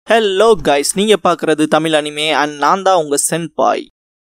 Hello guys நீங்க பார்க்கறது Tamil anime and நான் தான் உங்க சென்பாய்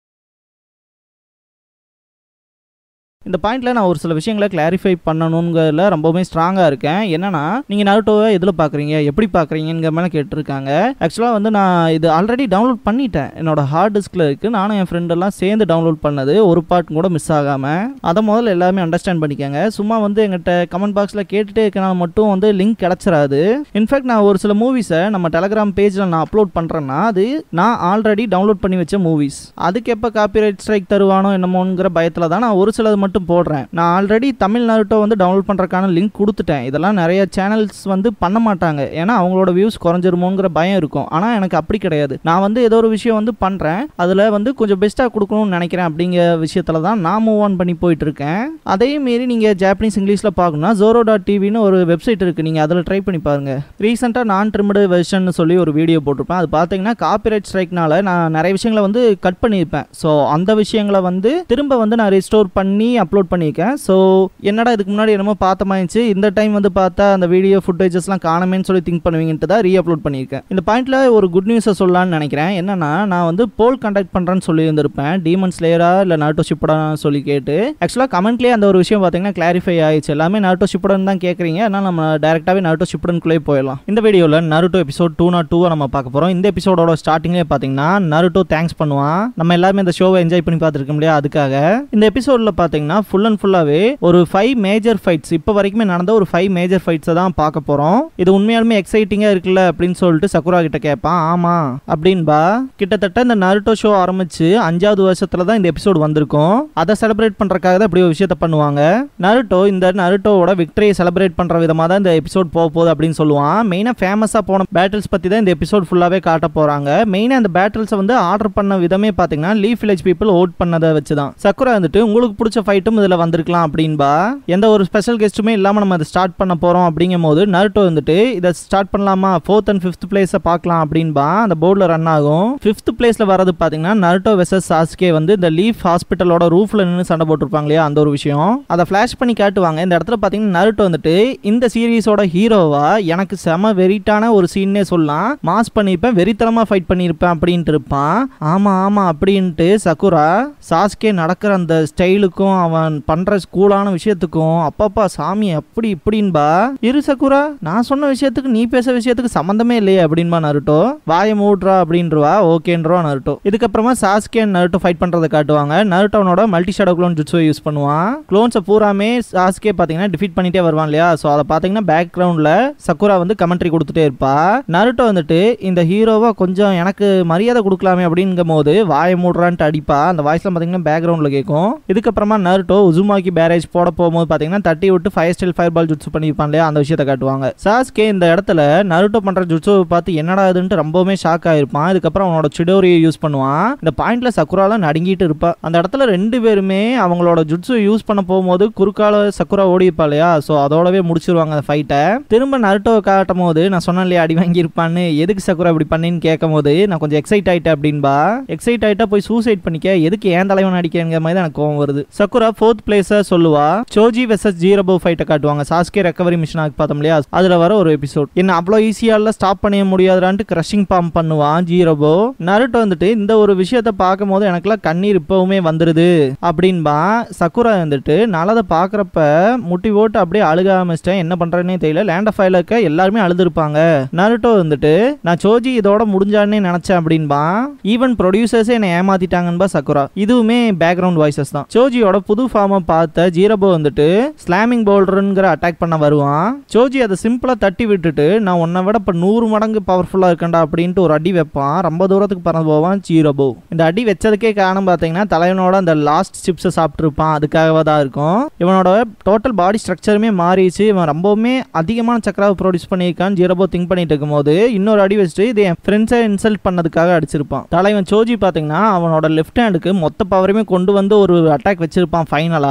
இந்த பாயிண்ட்ல நான் ஒரு சில விஷயங்களை கிளாரிஃபை பண்ணணுங்கிறதுல ரொம்பவுமே ஸ்ட்ராங்காக இருக்கேன் என்னன்னா நீங்கள் நருட்டோவை எதில் பார்க்குறீங்க எப்படி பார்க்குறீங்கிற மேலே கேட்டிருக்காங்க ஆக்சுவலாக வந்து நான் இது ஆல்ரெடி டவுன்லோட் பண்ணிட்டேன் என்னோட ஹார்ட் டிஸ்கில் இருக்குது நானும் என் ஃப்ரெண்டெல்லாம் சேர்ந்து டவுன்லோட் பண்ணது ஒரு பார்ட் கூட மிஸ் ஆகாமல் அதை முதல்ல எல்லாமே அண்டர்ஸ்டாண்ட் பண்ணிக்கோங்க சும்மா வந்து எங்கிட்ட கமெண்ட் பாக்ஸில் கேட்டுட்டே இருக்கனால மட்டும் வந்து லிங்க் கிடச்சிராது இன்ஃபேக்ட் நான் ஒரு சில மூவிஸை நம்ம டெலகிராம் பேஜில் நான் அப்லோட் பண்ணுறேன்னா அது நான் ஆல்ரெடி டவுன்லோட் பண்ணி வச்ச மூவிஸ் அதுக்கு எப்போ காப்பிரைட் ஸ்ட்ரைக் தருவானோ என்னமோங்கிற பயத்தில் தான் நான் ஒரு சிலது மட்டும் போடுறேன் நான் ஆல்ரெடி தமிழ் நாருட்டோ வந்து டவுன்லோட் பண்ணுறக்கான லிங்க் கொடுத்துட்டேன் இதெல்லாம் நிறைய சேனல்ஸ் வந்து பண்ண மாட்டாங்க ஏன்னா அவங்களோட வியூஸ் குறைஞ்சிருமோங்கிற பயம் இருக்கும் ஆனால் எனக்கு அப்படி கிடையாது நான் வந்து ஏதோ ஒரு விஷயம் வந்து பண்ணுறேன் அதில் வந்து கொஞ்சம் பெஸ்ட்டாக கொடுக்கணும்னு நினைக்கிறேன் அப்படிங்கிற விஷயத்தில் தான் நான் மூவ் ஆன் பண்ணி போயிட்டு இருக்கேன் அதே மீறி நீங்கள் ஜாப்பனீஸ் இங்கிலீஷில் பார்க்கணும்னா ஜோரோ டாட் டிவின்னு ஒரு வெப்சைட் இருக்குது நீங்கள் அதில் ட்ரை பண்ணி பாருங்க ரீசெண்டாக நான் ட்ரிம்டு வெர்ஷன் சொல்லி ஒரு வீடியோ போட்டிருப்பேன் அது பார்த்தீங்கன்னா காப்பிரைட் ஸ்ட்ரைக்னால நான் நிறைய விஷயங்களை வந்து கட் பண்ணியிருப்பேன் ஸோ அந்த விஷயங்களை வந்து திரும்ப வந்து நான் ரிஸ்டோர் பண்ணி அப்லோட் பண்ணியிருக்கேன் ஸோ என்னடா இதுக்கு முன்னாடி என்னமோ பார்த்த மாதிரி இந்த டைம் வந்து பார்த்தா அந்த வீடியோ ஃபுட்டேஜஸ்லாம் காணமேன்னு சொல்லி திங்க் பண்ணுவீங்கன்ட்டு தான் ரீ அப்லோட் பண்ணியிருக்கேன் இந்த பாயிண்ட்ல ஒரு குட் நியூஸை சொல்லலாம்னு நினைக்கிறேன் என்னன்னா நான் வந்து போல் கண்டக்ட் பண்ணுறேன்னு சொல்லி இருந்திருப்பேன் டீமன் ஸ்லேயரா இல்லை நாட்டோ ஷிப்படா சொல்லி கேட்டு ஆக்சுவலாக கமெண்ட்லேயே அந்த ஒரு விஷயம் பார்த்தீங்கன்னா கிளாரிஃபை ஆயிடுச்சு எல்லாமே நாட்டோ ஷிப்படன் தான் கேட்குறீங்க அதனால் நம்ம டேரெக்டாகவே நாட்டோ ஷிப்படனுக்குள்ளே போயிடலாம் இந்த வீடியோவில் நருட்டோ எபிசோட் டூ நாட் டூவை நம்ம பார்க்க போகிறோம் இந்த எபிசோடோட ஸ்டார்டிங்லேயே பார்த்தீங்கன்னா நருட்டோ தேங்க்ஸ் பண்ணுவான் நம்ம எல்லாருமே இந்த ஷோவை என்ஜாய் பண்ணி பார்த்துருக்க முடியாது அதுக்காக இந்த எபிசோடில் பார்த்தீங்கன்னா ஃபுல் அண்ட் ஃபுல்லாகவே ஒரு ஃபைவ் மேஜர் ஃபைட்ஸ் இப்போ வரைக்குமே நடந்த ஒரு ஃபைவ் மேஜர் ஃபைட்ஸை தான் பார்க்க போகிறோம் இது உண்மையாலுமே எக்ஸைட்டிங்காக இருக்குல்ல அப்படின்னு சொல்லிட்டு சக்குரா கிட்ட கேட்பான் ஆமாம் அப்படின்பா கிட்டத்தட்ட இந்த நருட்டோ ஷோ ஆரம்பிச்சு அஞ்சாவது வருஷத்துல தான் இந்த எபிசோடு வந்திருக்கும் அதை செலிப்ரேட் பண்றதுக்காக தான் இப்படி ஒரு விஷயத்த பண்ணுவாங்க நருட்டோ இந்த நருட்டோவோட விக்டரியை செலிப்ரேட் பண்ற விதமாக தான் இந்த எபிசோட் போக போகுது அப்படின்னு சொல்லுவான் மெயினாக ஃபேமஸாக போன பேட்டில்ஸ் பற்றி தான் இந்த எபிசோட் ஃபுல்லாகவே காட்ட போகிறாங்க மெயினாக அந்த பேட்டில்ஸை வந்து ஆர்டர் பண்ண விதமே பார்த்தீங்கன்னா லீஃப் வில்லேஜ் பீப்புள் ஓட் பண்ணதை வச்சு தான் சக்குரா வந்துட்டு உங்களுக்கு பிடிச்ச ஃபைட்டும் இதில் வந்திருக்கலாம் அப்படின்பா எந்த ஒரு ஸ்பெஷல் கெஸ்ட்டுமே இல்லாமல் நம்ம அதை ஸ்டார்ட் பண்ண போகிறோம் அப்படிங்கும் போது நருட்டோ வந்துட்டு இதை ஸ்டார்ட் பண்ணலாமா ஃபோர்த் அண்ட் ஃபிஃப்த் பிளேஸை பார்க்கலாம் அப்படின்பா அந்த போர்டில் ரன் ஆகும் ஃபிஃப்த் பிளேஸில் வரது பார்த்தீங்கன்னா நருட்டோ வெசஸ் சாஸ்கே வந்து இந்த லீஃப் ஹாஸ்பிட்டலோட ரூஃபில் நின்று சண்டை போட்டிருப்பாங்க இல்லையா அந்த ஒரு விஷயம் அதை ஃப்ளாஷ் பண்ணி காட்டுவாங்க இந்த இடத்துல பார்த்தீங்கன்னா நருட்டோ வந்துட்டு இந்த சீரீஸோட ஹீரோவா எனக்கு செம வெரிட்டான ஒரு சீன்னே சொல்லலாம் மாஸ் பண்ணியிருப்பேன் வெறித்தனமாக ஃபைட் பண்ணியிருப்பேன் அப்படின்ட்டு இருப்பான் ஆமாம் ஆமாம் அப்படின்ட்டு சக்குரா சாஸ்கே நடக்கிற அந்த ஸ்டைலுக்கும் அவன் பண்ணுற ஸ்கூலான விஷயத்துக்கும் அப்பப்பா சாமி அப்படி இப்படின்பா இரு சக்குரா நான் சொன்ன விஷயத்துக்கு நீ பேச விஷயத்துக்கு சம்மந்தமே இல்லையே அப்படின்பா நருட்டோ வாயை மூடுறா அப்படின்றவா ஓகேன்றவா நருட்டோ இதுக்கப்புறமா சாஸ்கே நருட்டோ ஃபைட் பண்றதை காட்டுவாங்க நருட்டோனோட multi shadow clone jutsu use பண்ணுவான் க்ளோன்ஸை பூராமே சாஸ்கே பார்த்தீங்கன்னா டிஃபீட் பண்ணிட்டே வருவான் இல்லையா ஸோ அதை பார்த்தீங்கன்னா பேக்ரவுண்டில் சக்குரா வந்து கமெண்ட்ரி கொடுத்துட்டே இருப்பா நருட்டோ வந்துட்டு இந்த ஹீரோவை கொஞ்சம் எனக்கு மரியாதை கொடுக்கலாமே அப்படிங்கும் போது வாயை மூடுறான்ட்டு அடிப்பா அந்த வாய்ஸ்லாம் பார்த்தீங்கன்னா பேக்ரவுண்டில் கேட்கும் இதுக்கப்புறமா நருட்டோ உசுமாக்கி பேரேஜ் போட போகும்போது பார்த்தீங்கன்னா தட்டி விட்டு fire style fire ball jutsu பண்ணியிருப்பான் இல்லையா அந்த விஷயத்தை காட்டுவாங்க சாஸ்கே இந்த இடத்துல நருட்டோ பண்ற ஜுட்ஸோ பார்த்து என்னடா இதுன்ட்டு ரொம்பவுமே ஷாக் ஆயிருப்பான் இதுக்கப்புறம் அவனோட சிடோரியை யூஸ் பண்ணுவான் இந்த பாயிண்ட்ல சக்குராலாம் நடுங்கிட்டு இருப்பா அந்த இடத்துல ரெண்டு பேருமே அவங்களோட ஜுட்ஸு யூஸ் பண்ண போகும்போது குறுக்கால சக்குரா ஓடி இருப்பா இல்லையா ஸோ அதோடவே முடிச்சிருவாங்க அந்த ஃபைட்டை திரும்ப நருட்டோவை காட்டும் போது நான் சொன்னேன் இல்லையா அடி வாங்கியிருப்பான்னு எதுக்கு சக்குரா இப்படி பண்ணின்னு கேட்கும் போது நான் கொஞ்சம் எக்ஸைட் ஆயிட்டேன் அப்படின்பா எக்ஸைட் ஆயிட்டா போய் சூசைட் பண்ணிக்க எதுக்கு ஏன் தலைவன் அடிக்கிறங்கிற மாதிரி தான் எனக்கு கோவம் வருது சக்குரா ஃபோர்த் பிளேஸை சொல்லுவா சோஜி வெசஸ் ஜீரபோ ஃபைட்டை காட்டுவாங்க சாஸ்கே ரெக்கவரி மிஷன் ஆகி பார்த்தோம் இல்லையா அதுல வர ஒரு எபிசோட் என்ன அவ்வளோ ஈஸியால ஸ்டாப் பண்ண முடியாதுறான்ட்டு கிரஷிங் பாம் பண்ணுவான் ஜீரோபோ நருட்டோ வந்துட்டு இந்த ஒரு விஷயத்த பார்க்கும் போது எனக்குலாம் கண்ணீர் இப்பவுமே வந்துருது அப்படின்பா சக்குரா வந்துட்டு நான் அதை பார்க்குறப்ப முட்டி ஓட்டு அப்படியே அழுக ஆரம்பிச்சிட்டேன் என்ன பண்றேன்னே தெரியல லேண்ட் ஆஃப் இருக்க எல்லாருமே அழுதுருப்பாங்க நருட்டோ வந்துட்டு நான் சோஜி இதோட முடிஞ்சானே நினைச்சேன் அப்படின்பா ஈவன் ப்ரொடியூசர்ஸே என்னை ஏமாத்திட்டாங்கன்பா சக்குரா இதுவுமே பேக்ரவுண்ட் வாய்ஸஸ் தான் சோஜியோட புது ஃபார்மை பார்த்த ஜீரபோ வந்துட்டு ஸ்லாமிங் பவுலருங்கிற அட்டாக் பண்ண வருவான் சோஜி அதை சிம்பிளா தட்டி விட்டுட்டு நான் உன்னை விட இப்போ நூறு மடங்கு பவர்ஃபுல்லா இருக்கேன்டா அப்படின்ட்டு ஒரு அடி வைப்பான் ரொம்ப தூரத்துக்கு பறந்து போவான் ஜீரபோ இந்த அடி வச்சதுக்கே காரணம் பார்த்தீங்கன்னா தலைவனோட அந்த லாஸ்ட் சிப்ஸை சாப்பிட்ருப்பான் அதுக்காக தான் இருக்கும் இவனோட டோட்டல் பாடி ஸ்ட்ரக்சருமே மாறிடுச்சு இவன் ரொம்பவுமே அதிகமான சக்கராவை ப்ரொடியூஸ் பண்ணியிருக்கான் ஜீரபோ திங்க் பண்ணிட்டு இருக்கும்போது இன்னொரு அடி வச்சுட்டு இது என் ஃப்ரெண்ட்ஸை இன்சல்ட் பண்ணதுக்காக அடிச்சிருப்பான் தலைவன் சோஜி பார்த்தீங்கன்னா அவனோட லெஃப்ட் ஹேண்டுக்கு மொத்த பவரையுமே கொண்டு வந்து ஒரு அட்டாக் வச்சிருப்பான் ஃபைனலா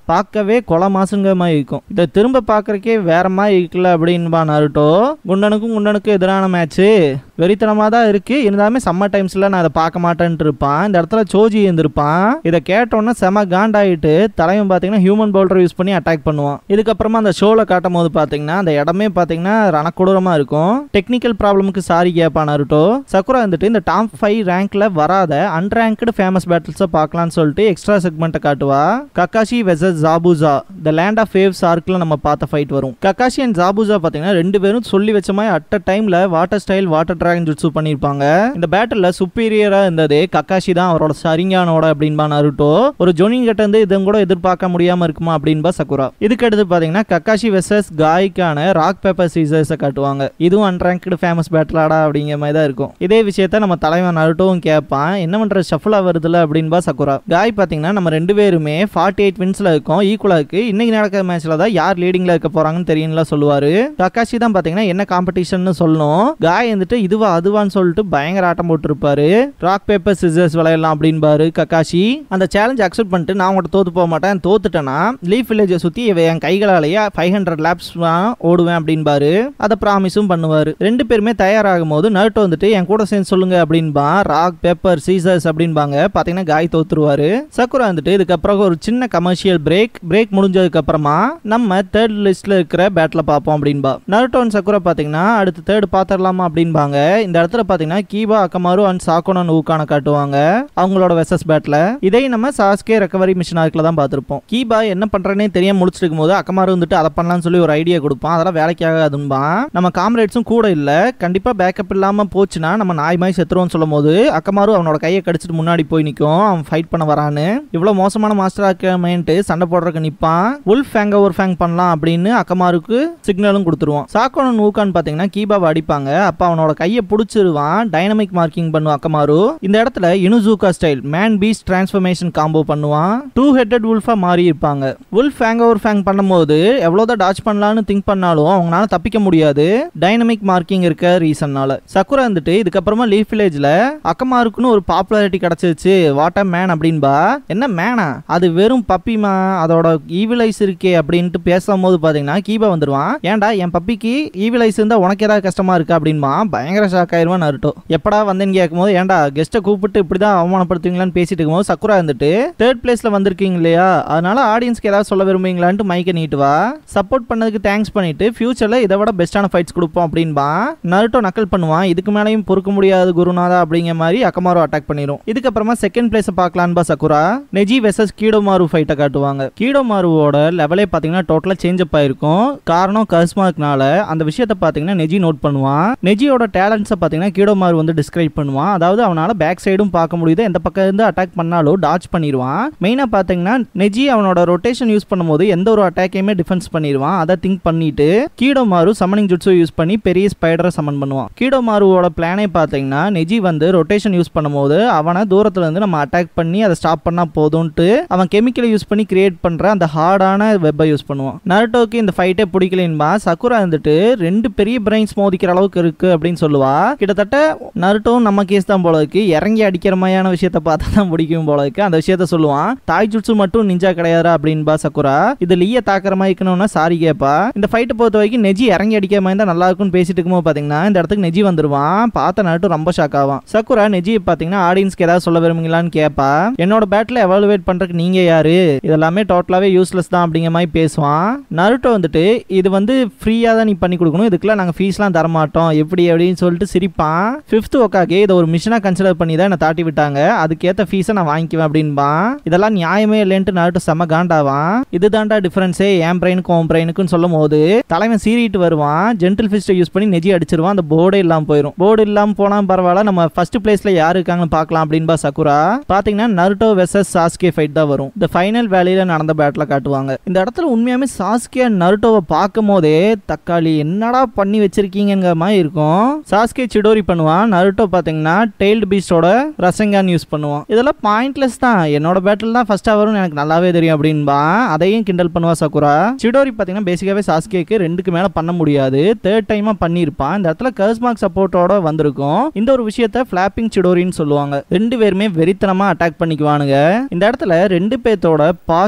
பார்க்கவே கொலை மாசுங்க மாதிரி இருக்கும் இதை திரும்ப பார்க்கறக்கே வேற மாதிரி இருக்குல்ல அப்படின்பா நருட்டோ குண்டனுக்கும் குண்டனுக்கும் எதிரான மேட்ச்சு வெறித்தனமாக தான் இருக்கு இருந்தாலுமே சம்மர் டைம்ஸ்ல நான் அதை பார்க்க மாட்டேன்ட்டு இருப்பான் இந்த இடத்துல சோஜி இருந்திருப்பான் இதை கேட்டோன்னே செம காண்டாயிட்டு தலைவன் பார்த்தீங்கன்னா ஹியூமன் பவுல்டர் யூஸ் பண்ணி அட்டாக் பண்ணுவான் இதுக்கப்புறமா அந்த ஷோவில் காட்டும் போது பார்த்தீங்கன்னா அந்த இடமே பார்த்தீங்கன்னா ரணக்கொடூரமாக இருக்கும் டெக்னிக்கல் ப்ராப்ளமுக்கு சாரி கேட்பான் நருட்டோ சக்குரா வந்துட்டு இந்த டாப் ஃபைவ் ரேங்க்ல வராத அன்ரேங்க்டு ஃபேமஸ் பேட்டில்ஸை பார்க்கலாம்னு சொல்லிட்டு எக்ஸ்ட்ரா செக்மெண்ட்டை காட்டுவா Kakashi versus Zabuza the land of waves ஆர்க்கில் நம்ம பார்த்த ஃபைட் வரும் கக்காஷி அண்ட் ஜாபூசா பார்த்தீங்கன்னா ரெண்டு பேரும் சொல்லி வச்ச மாதிரி அட் அ டைம்ல water style water dragon jutsu பண்ணியிருப்பாங்க இந்த பேட்டில் சுப்பீரியரா இருந்தது கக்காஷி தான் அவரோட சரிங்கானோட அப்படின்பா நருட்டோ ஒரு ஜோனிங் கிட்ட இருந்து இதுவும் கூட எதிர்பார்க்க முடியாம இருக்குமா அப்படின்பா சக்குரா இதுக்கு அடுத்து பாத்தீங்கன்னா கக்காஷி வெசஸ் காய்க்கான ராக் பேப்பர் சீசர்ஸை காட்டுவாங்க இதுவும் அன்ரேங்க்டு ஃபேமஸ் பேட்டிலாடா அப்படிங்கிற மாதிரி தான் இருக்கும் இதே விஷயத்த நம்ம தலைவன் நருட்டோவும் கேட்பான் என்ன பண்ற ஷஃபுலா வருதுல அப்படின்பா சக்குரா காய் பாத்தீங்கன்னா நம்ம ரெண்டு பேருமே ஃபார்ட்டி எயிட் வின்ஸ்ல இருக்கோம் ஈக்குவலா இருக்கு இன்னைக்கு நடக்கிற மேட்ச்ல தான் யார் லீடிங்ல இருக்க போறாங்கன்னு தெரியும்ல சொல்லுவாரு கக்காஷி தான் பாத்தீங்கன்னா என்ன காம்படிஷன் சொல்லணும் காய் வந்துட்டு இதுவா அதுவான்னு சொல்லிட்டு பயங்கர ஆட்டம் போட்டுருப்பாரு ராக் பேப்பர் சிசர்ஸ் விளையாடலாம் அப்படின்பாரு கக்காஷி அந்த சேலஞ்ச் அக்செப்ட் பண்ணிட்டு நான் உங்கள்கிட்ட தோத்து போக மாட்டேன் தோத்துட்டேன்னா லீஃப் வில்லேஜை சுத்தி இவன் என் கைகளாலேயே ஃபைவ் ஹண்ட்ரட் லேப்ஸ் ஓடுவேன் அப்படின்பாரு அதை ப்ராமிஸும் பண்ணுவாரு ரெண்டு பேருமே தயாராகும் போது நர்ட் வந்துட்டு என் கூட சேர்ந்து சொல்லுங்க அப்படின்பா ராக் பேப்பர் சீசர்ஸ் அப்படின்பாங்க பாத்தீங்கன்னா காய் தோத்துருவாரு சக்குரா வந்துட்டு இதுக்கப்புறம் ஒரு சின்ன கமர்ஷியல் பிரேக் பிரேக் முடிஞ்சதுக்கு அப்புறமா நம்ம தேர்ட் லிஸ்ட்ல இருக்கிற பேட்டில் பார்ப்போம் அப்படின்பா நருட்டோ அண்ட் சக்குரா பாத்தீங்கன்னா அடுத்து தேர்ட் பாத்திரலாமா அப்படின்பாங்க இந்த இடத்துல பாத்தீங்கன்னா கீபா அக்கமாரு அண்ட் சாக்கோனன் ஊக்கான காட்டுவாங்க அவங்களோட வெசஸ் பேட்ல இதை நம்ம சாஸ்கே ரெக்கவரி மிஷன் ஆர்க்கில் தான் பார்த்துருப்போம் கீபா என்ன பண்றேனே தெரியாம முடிச்சிட்டு இருக்கும்போது அக்கமாரு வந்துட்டு அதை பண்ணலாம்னு சொல்லி ஒரு ஐடியா கொடுப்பான் அதெல்லாம் வேலைக்கு ஆகாதும்பான் நம்ம காம்ரேட்ஸும் கூட இல்ல கண்டிப்பா பேக்கப் இல்லாம போச்சுன்னா நம்ம நாய் மாதிரி செத்துருவோம்னு சொல்லும் போது அக்கமாரு அவனோட கையை கடிச்சிட்டு முன்னாடி போய் நிற்கும் அவன் ஃபைட் பண்ண வரான்னு இவ்வளவு மோசமான மாஸ்டர் ஆக்கமேன்ட்டு சண்டை போடுறதுக்கு நிப்பான் உல் ஃபேங்க ஒரு ஃபேங் பண்ணலாம் அப்படின்னு அக்கமாருக்கு சிக்னலும் கொடுத்துருவான் சாக்கோனன் ஊக்கான்னு பாத்தீங்கன்னா கீபாவை அடிப்பாங்க அப்ப அவனோட கையை பிடிச்சிருவான் டைனமிக் மார்க்கிங் பண்ணுவான் அக்கமாரு இந்த இடத்துல Inuzuka style man beast transformation combo பண்ணுவான் டூ ஹெட்டட் உல்ஃபா மாறி இருப்பாங்க உல்ஃப் ஃபேங் ஓவர் ஃபேங் பண்ணும்போது எவ்வளோதான் டாச் பண்ணலாம்னு திங்க் பண்ணாலும் அவங்களால தப்பிக்க முடியாது டைனமிக் மார்க்கிங் இருக்க ரீசன்னால சக்குரா வந்துட்டு இதுக்கப்புறமா லீஃப் வில்லேஜ்ல அக்கமாருக்குன்னு ஒரு பாப்புலாரிட்டி கிடைச்சிருச்சு வாட் அ மேன் அப்படின்பா என்ன மேனா அது வெறும் பப்பிமா அதோட ஈவிலைஸ் இருக்கே அப்படின்ட்டு பேசும்போது பாத்தீங்கன்னா கீபா வந்துருவான் ஏன்டா என் பப்பிக்கு ஈவிலைஸ் இருந்தா உனக்கு ஏதாவது கஷ்டமா இருக்கா அப்படின்பா பயங்கர ஷாக் ஆயிருவான் நருட்டோ எப்படா வந்தேன்னு கேட்கும்போது ஏன்டா கெஸ்ட்டை கூப்பிட்டு இப்படிதான் அவமானப்படுத்துவீங்களான்னு பேசிட்டு இருக்கும்போது சக்குரா இருந்துட்டு தேர்ட் பிளேஸ்ல வந்திருக்கீங்க இல்லையா அதனால ஆடியன்ஸ்க்கு ஏதாவது சொல்ல விரும்புவீங்களான்ட்டு மைக்கை நீட்டுவா சப்போர்ட் பண்ணதுக்கு தேங்க்ஸ் பண்ணிட்டு ஃபியூச்சர்ல இதை விட பெஸ்ட்டான ஃபைட்ஸ் கொடுப்போம் அப்படின்பா நருட்டோ நக்கல் பண்ணுவான் இதுக்கு மேலேயும் பொறுக்க முடியாது குருநாதா அப்படிங்கிற மாதிரி அக்கமாரு அட்டாக் பண்ணிரும் இதுக்கப்புறமா செகண்ட் பிளேஸ் பார்க்கலான்பா சக்குரா நெஜி வெசஸ் கீடோமாரு ஃபைட்டை காட்டுவாங்க கீடோமாருவோட லெவலே பார்த்தீங்கன்னா டோட்டலாக சேஞ்ச் அப் ஆயிருக்கும் காரணம் கஸ்மார்க்னால அந்த விஷயத்தை பார்த்தீங்கன்னா நெஜி நோட் பண்ணுவான் நெஜியோட டேலண்ட்ஸை பார்த்தீங்கன்னா கீடோமாரு வந்து டிஸ்கிரைப் பண்ணுவான் அதாவது அவனால பேக் சைடும் பார்க்க முடியுது எந்த பக்கம் இருந்து அட்டாக் பண்ணாலும் டாச் பண்ணிடுவான் மெயினாக பார்த்தீங்கன்னா நெஜி அவனோட ரொட்டேஷன் யூஸ் பண்ணும்போது எந்த ஒரு அட்டாக்கையுமே டிஃபென்ஸ் பண்ணிடுவான் அதை திங்க் பண்ணிட்டு கீடோமாரு சமனிங் ஜுட்ஸு யூஸ் பண்ணி பெரிய ஸ்பைடரை சமன் பண்ணுவான் கீடோமாருவோட பிளானே பார்த்தீங்கன்னா நெஜி வந்து ரொட்டேஷன் யூஸ் பண்ணும்போது அவனை தூரத்துல இருந்து நம்ம அட்டாக் பண்ணி அதை ஸ்டாப் பண்ணா போதும்ட்டு அவன் கெமிக்கலை யூஸ் பண்ணி கிரியேட் பண்ற அந்த ஹார்டான வெப்பை யூஸ் பண்ணுவான் நருட்டோக்கு இந்த ஃபைட்டே பிடிக்கலன்பா சக்குரா வந்துட்டு ரெண்டு பெரிய பிரைன்ஸ் மோதிக்கிற அளவுக்கு இருக்கு அப்படின்னு சொல்லுவா கிட்டத்தட்ட நருட்டோவும் நம்ம கேஸ் தான் போல இருக்கு இறங்கி அடிக்கிற மாதிரியான விஷயத்த பார்த்தா தான் பிடிக்கும் போல இருக்கு அந்த விஷயத்த சொல்லுவான் தாய் ஜுட்ஸு மட்டும் நிஞ்சா கிடையாதா அப்படின்பா சக்குரா இது லீய தாக்குற மாதிரி இருக்கணும்னா சாரி கேப்பா இந்த ஃபைட்டை பொறுத்த வரைக்கும் நெஜி இறங்கி அடிக்கிற மாதிரி தான் நல்லா இருக்கும்னு பேசிட்டு இருக்கும்போது பாத்தீங்கன்னா இந்த இடத்துக்கு நெஜி வந்துருவான் பார்த்த நருட்டோ ரொம்ப ஷாக் ஆவான் சக்குரா நெஜி பாத்தீங்கன்னா ஆடியன்ஸ்க்கு ஏதாவது சொல்ல விரும்புங்களான்னு கேப்பா என்னோட பேட்டில் எவாலுவேட் பண்றதுக்கு நீங்க யாரு இதெல்லாமே டோட்டலாவே யூஸ்லெஸ் தான் அப்படிங்கிற மாதிரி பேசுவான் நருட்டோ வந்துட்டு இது வந்து ஃப்ரீயா தான் நீ பண்ணி கொடுக்கணும் இதுக்கெல்லாம் நாங்க ஃபீஸ்லாம் தர மாட்டோம் எப்படி அப்படின்னு சொல்லிட்டு சிரிப்பான் ஃபிஃப்த் ஒக்காக்கே இதை ஒரு மிஷனா கன்சிடர் பண்ணி தான் என்ன தாட்டி விட்டாங்க அதுக்கேத்த ஃபீஸை நான் வாங்கிக்குவேன் அப்படின்பான் இதெல்லாம் நியாயமே இல்லைன்ட்டு நருட்டோ செம்ம காண்டாவான் இதுதான்டா டிஃபரன்ஸே என் பிரெயினுக்கும் உன் பிரெயினுக்கும் சொல்லும் போது தலைவன் சீறிட்டு வருவான் ஜென்டில் ஃபிஸ்ட்டை யூஸ் பண்ணி நெஜி அடிச்சிருவான் அந்த போர்டே இல்லாம போயிடும் போர்டு இல்லாம போனா பரவாயில்ல நம்ம ஃபர்ஸ்ட் பிளேஸ்ல யாரு இருக்காங்கன்னு பார்க்கலாம் அப்படின்பா சக்குரா பாத்தீங்கன்னா நருட்டோ வெசஸ் சாஸ்கே ஃபைட் தான் வரும் இந்த ஃபைனல் வேலையில நடந்த பேட்டில் காட்டுவாங்க இந்த இடத்துல உண்மையாமே சாஸ்கே நருட்டோவை பார்க்கும் போதே தக்காளி என்னடா பண்ணி வச்சிருக்கீங்கிற மாதிரி இருக்கும் சாஸ்கே சிடோரி பண்ணுவான் நருட்டோ பாத்தீங்கன்னா டெய்ல்டு பீஸ்டோட ரசங்கான் யூஸ் பண்ணுவான் இதெல்லாம் பாயிண்ட்லெஸ் தான் என்னோட பேட்டில் தான் ஃபர்ஸ்ட் வரும்னு எனக்கு நல்லாவே தெரியும் அப்படின்பா அதையும் கிண்டல் பண்ணுவா சக்குரா சிடோரி பாத்தீங்கன்னா பேசிக்காவே சாஸ்கேக்கு ரெண்டுக்கு மேல பண்ண முடியாது தேர்ட் டைமா பண்ணியிருப்பான் இந்த இடத்துல கர்ஸ்மார்க் சப்போர்ட்டோட வந்திருக்கும் இந்த ஒரு விஷயத்த ஃபிளாப்பிங் சிடோரின்னு சொல்லுவாங்க ரெண்டு பேருமே வெறித்தனமா அட்டாக் பண்ணிக்குவானுங்க இந்த இடத்துல ரெண்டு பேர்த்தோட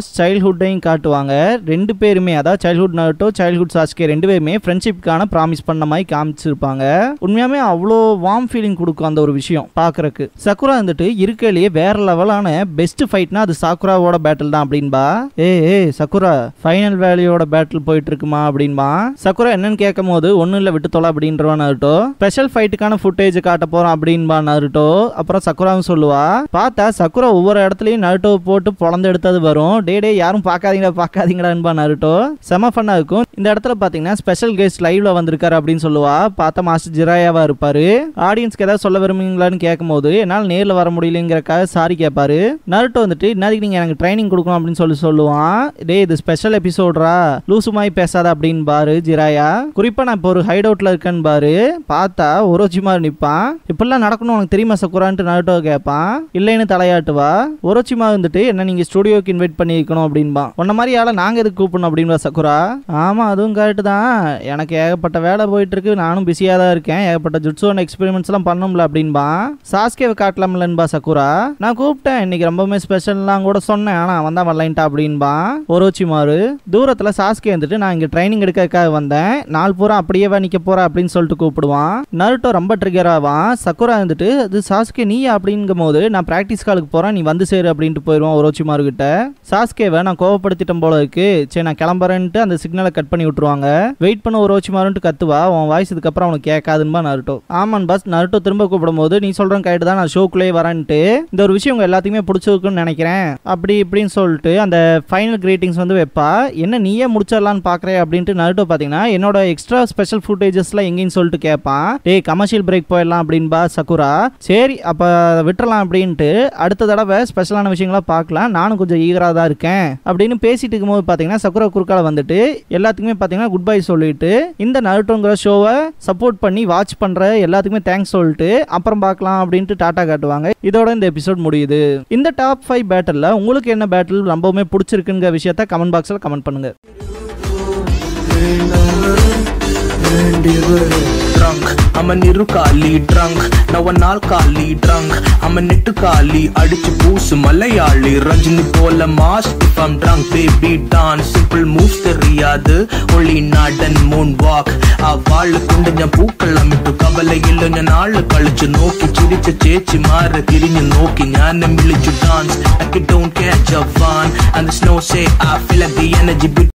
பாஸ் சைல்ட்ஹுட்டையும் காட்டுவாங்க ரெண்டு பேருமே அதாவது சைல்ட்ஹுட் நருட்டோ சைல்ட்ஹுட் சாஸ்கே ரெண்டு பேருமே ஃப்ரெண்ட்ஷிப்கான ப்ராமிஸ் பண்ண மாதிரி காமிச்சிருப்பாங்க உண்மையாமே அவ்வளோ வார்ம் ஃபீலிங் கொடுக்கும் அந்த ஒரு விஷயம் பார்க்கறக்கு சக்குரா வந்துட்டு இருக்கையிலேயே வேற லெவலான பெஸ்ட் ஃபைட்னா அது சாக்குராவோட பேட்டில் தான் அப்படின்பா ஏ ஏ சக்குரா ஃபைனல் வேல்யூவோட பேட்டில் போயிட்டு இருக்குமா அப்படின்பா சக்குரா என்னன்னு கேட்கும் போது ஒன்றும் இல்லை விட்டு தொலை அப்படின்றவா நருட்டோ ஸ்பெஷல் ஃபைட்டுக்கான ஃபுட்டேஜ் காட்ட போறோம் அப்படின்பா நருட்டோ அப்புறம் சக்குராவும் சொல்லுவா பார்த்தா சக்குரா ஒவ்வொரு இடத்துலயும் நருட்டோ போட்டு பொழந்து எடுத்தது வரும் டே டே யாரும் பார்க்காதீங்களா பார்க்காதீங்களான்பா நருட்டோ செம ஃபன்னா இருக்கும் இந்த இடத்துல பார்த்தீங்கன்னா ஸ்பெஷல் கெஸ்ட் லைவ்ல வந்திருக்காரு அப்படின்னு சொல்லுவா பார்த்தா மாஸ்டர் ஜிராயாவா இருப்பாரு ஆடியன்ஸ்க்கு ஏதாவது சொல்ல விரும்புவீங்களான்னு கேட்கும்போது என்னால் நேரில் வர முடியலங்கிறக்காக சாரி கேட்பாரு நருட்டோ வந்துட்டு இன்னைக்கு நீங்கள் எனக்கு ட்ரைனிங் கொடுக்கணும் அப்படின்னு சொல்லி சொல்லுவான் டே இது ஸ்பெஷல் எபிசோட்ரா லூசுமாய் பேசாத அப்படின்னு பாரு ஜிராயா குறிப்பாக நான் இப்போ ஒரு ஹைட் அவுட்ல இருக்கேன்னு பாரு பார்த்தா ஒரோச்சிமா நிற்பான் இப்படிலாம் நடக்கணும் உனக்கு தெரியுமா சக்குரான்ட்டு நருட்டோ கேட்பான் இல்லைன்னு தலையாட்டுவா ஒரோச்சிமா வந்துட்டு என்ன நீங்கள் ஸ்டுடியோக்கு இன்வைட் பண்ணியிருக்கணும் அப்படின்பா உன்ன மாதிரி ஆளை நாங்கள் எதுக்கு கூப்பிடணும் அப்படின்பா சக்குரா ஆமாம் அதுவும் கரெக்டு தான் எனக்கு ஏகப்பட்ட வேலை போயிட்டு இருக்கு நானும் பிஸியாக தான் இருக்கேன் ஏகப்பட்ட ஜுட்ஸோன் எக்ஸ்பெரிமெண்ட்ஸ்லாம் பண்ணோம்ல அப்படின்பா சாஸ்கேவை காட்டலாம்லன்பா சக்குரா நான் கூப்பிட்டேன் இன்னைக்கு ரொம்பவுமே ஸ்பெஷல்லாம் கூட சொன்னேன் ஆனால் அவன் தான் வரலைன்ட்டா அப்படின்பா ஒரோச்சிமாரு தூரத்தில் சாஸ்கே வந்துட்டு நான் இங்கே ட்ரைனிங் எடுக்கிறதுக்காக வந்தேன் நாள் பூரா அப்படியே நிற்க போகிறேன் அப்படின்னு சொல்லிட்டு கூப்பிடுவான் நருட்டோ ரொம்ப ட்ரிகர் ஆவான் சக்குரா வந்துட்டு அது சாஸ்கே நீ அப்படிங்கும் போது நான் ப்ராக்டிஸ் காலுக்கு போகிறேன் நீ வந்து சேரு அப்படின்ட்டு போயிடுவான் ஒரோச்சிமாரு கிட்ட சாஸ்கேவை நான் கோவப்படுத்திட்டேன் போல இருக்கு சரி நான் கிளம்புறேன்ட்டு அந்த சிக்னலை கட் பண்ணி விட்டுருவாங்க வெயிட் பண்ண ஒரோச்சிமாருன்ட்டு கத்துவா உன் வாய்ஸ் இதுக்கப்புறம் அவனுக்கு கேட்காதுன்பா நருட்டோ ஆமான் பாஸ் நருட்டோ திரும்ப கூப்பிடும் போது நீ சொல்கிறேன் கைட்டு தான் நான் ஷோக்குள்ளே வரேன்ட்டு இந்த ஒரு விஷயம் உங்க எல்லாத்துக்குமே பிடிச்சிருக்குன்னு நினைக்கிறேன் அப்படி இப்படின்னு சொல்லிட்டு அந்த ஃபைனல் கிரீட்டிங்ஸ் வந்து வைப்பா என்ன நீயே முடிச்சிடலான்னு பார்க்குறே அப்படின்ட்டு நருட்டோ பார்த்தீங்கன்னா என்னோட எக்ஸ்ட்ரா ஸ்பெஷல் ஃபுட்டேஜஸ்லாம் எங்கேன்னு சொல்லிட்டு கேட்பான் டேய் கமர்ஷியல் பிரேக் போயிடலாம் அப்படின்பா சக்குரா சரி அப்போ விட்டுறலாம் அப்படின்ட்டு அடுத்த தடவை ஸ்பெஷலான விஷயங்களா பார்க்கலாம் நானும் கொஞ்சம் ஈகராக தான் இருக்கேன் அப்படின்னு பேசிட்டு இருக்கும்போது பார்த்தீங்கன்னா சக்குரா குறுக்கால வந்துட்டு எல்லாத்துக்குமே பார்த்தீங்கன்னா குட் பை சொல்லிட்டு இந்த நருட்டோங்கிற ஷோவை சப்போர்ட் பண்ணி வாட்ச் பண்ணுற எல்லாத்துக்குமே தேங்க்ஸ் சொல்லிட்டு அப்புறம் பார்க்கலாம் அப்படின்ட்டு டாட்டா காட்டுவாங்க இதோட இந்த எபிசோட் முடியுது இந்த டாப் ஃபைவ் பேட்டில் உங்களுக்கு என்ன பேட்டில் ரொம்பவுமே பிடிச்சிருக்குங்கிற விஷயத்த கமெண்ட் பாக்ஸில் கமெண்ட் பண்ணுங்க drunk. I'm an irukali drunk. Now an alkali drunk. I'm a nittukali அடிச்சு பூசு மலையாளி ரஜினி போல mass if I'm drunk baby dance simple moves தெரியாது ஒளி நாடன் moon walk അവള് കൊണ്ട് ഞാൻ പൂക്കളം ഇട്ടു കവലയിൽ ഞാൻ ആള് കളിച്ചു നോക്കി ചിരിച്ച ചേച്ചി മാറി തിരിഞ്ഞു നോക്കി ഞാൻ വിളിച്ചു dance I don't catch a fun and the snow say I feel like the energy